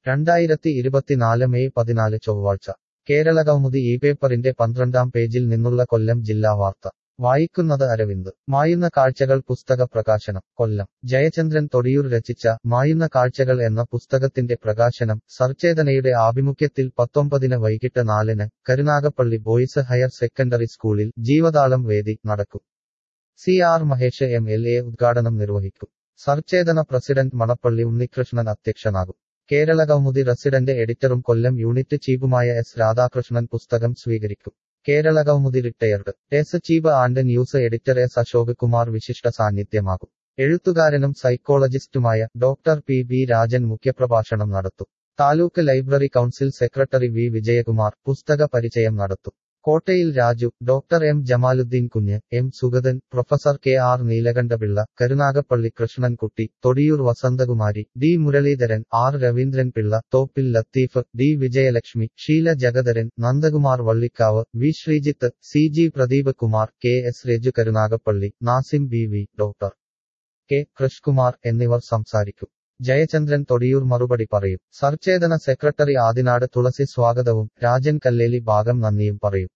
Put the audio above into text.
രണ്ടായിരത്തി ഇരുപത്തിനാല് മെയ് പതിനാല് ചൊവ്വാഴ്ച കേരള കൗമുദി ഈ പേപ്പറിന്റെ പന്ത്രണ്ടാം പേജിൽ നിന്നുള്ള കൊല്ലം ജില്ലാ വാർത്ത വായിക്കുന്നത് അരവിന്ദ് മായുന്ന കാഴ്ചകൾ പുസ്തക പ്രകാശനം കൊല്ലം ജയചന്ദ്രൻ തൊടിയൂർ രചിച്ച മായുന്ന കാഴ്ചകൾ എന്ന പുസ്തകത്തിന്റെ പ്രകാശനം സർച്ചേതനയുടെ ആഭിമുഖ്യത്തിൽ പത്തൊമ്പതിന് വൈകിട്ട് നാലിന് കരുനാഗപ്പള്ളി ബോയ്സ് ഹയർ സെക്കൻഡറി സ്കൂളിൽ ജീവതാളം വേദി നടക്കും C R Mahesh M L A ഉദ്ഘാടനം നിർവഹിക്കും സർച്ചേതന പ്രസിഡന്റ് മണപ്പള്ളി ഉണ്ണികൃഷ്ണൻ അധ്യക്ഷനാകും കേരള കൗമുദി റെസിഡന്റ് എഡിറ്ററും കൊല്ലം യൂണിറ്റ് ചീഫുമായ എസ് രാധാകൃഷ്ണൻ പുസ്തകം സ്വീകരിക്കും Kerala Kaumudi retired S chief and news editor S Ashok Kumar വിശിഷ്ട സാന്നിധ്യമാകും എഴുത്തുകാരനും സൈക്കോളജിസ്റ്റുമായ ഡോക്ടർ പി ബി രാജൻ മുഖ്യപ്രഭാഷണം നടത്തും taluk library council secretary V Vijayakumar പുസ്തക പരിചയം നടത്തും Kottayil Raju doctor M Jamaluddin Kunju M Sugathan professor K R Neelakanta Pillai Karunagappally Krishnankutty Thodiyoor Vasanthakumari D Muraleedharan R Raveendran Pillai Thoppil Latheef D Vijayalakshmi Sheela Jagadharan Nandakumar Vallikkavu V Sreejith C G Pradeep Kumar K S Raju Karunagappally Nasim B V doctor K Krishkumar എന്നിവർ സംസാരിക്കും ജയചന്ദ്രൻ തൊടിയൂർ മറുപടി പറയും സർച്ചേതന സെക്രട്ടറി ആദിനാട് തുളസി സ്വാഗതവും രാജൻ കല്ലേലി ഭാഗം നന്ദിയും പറയും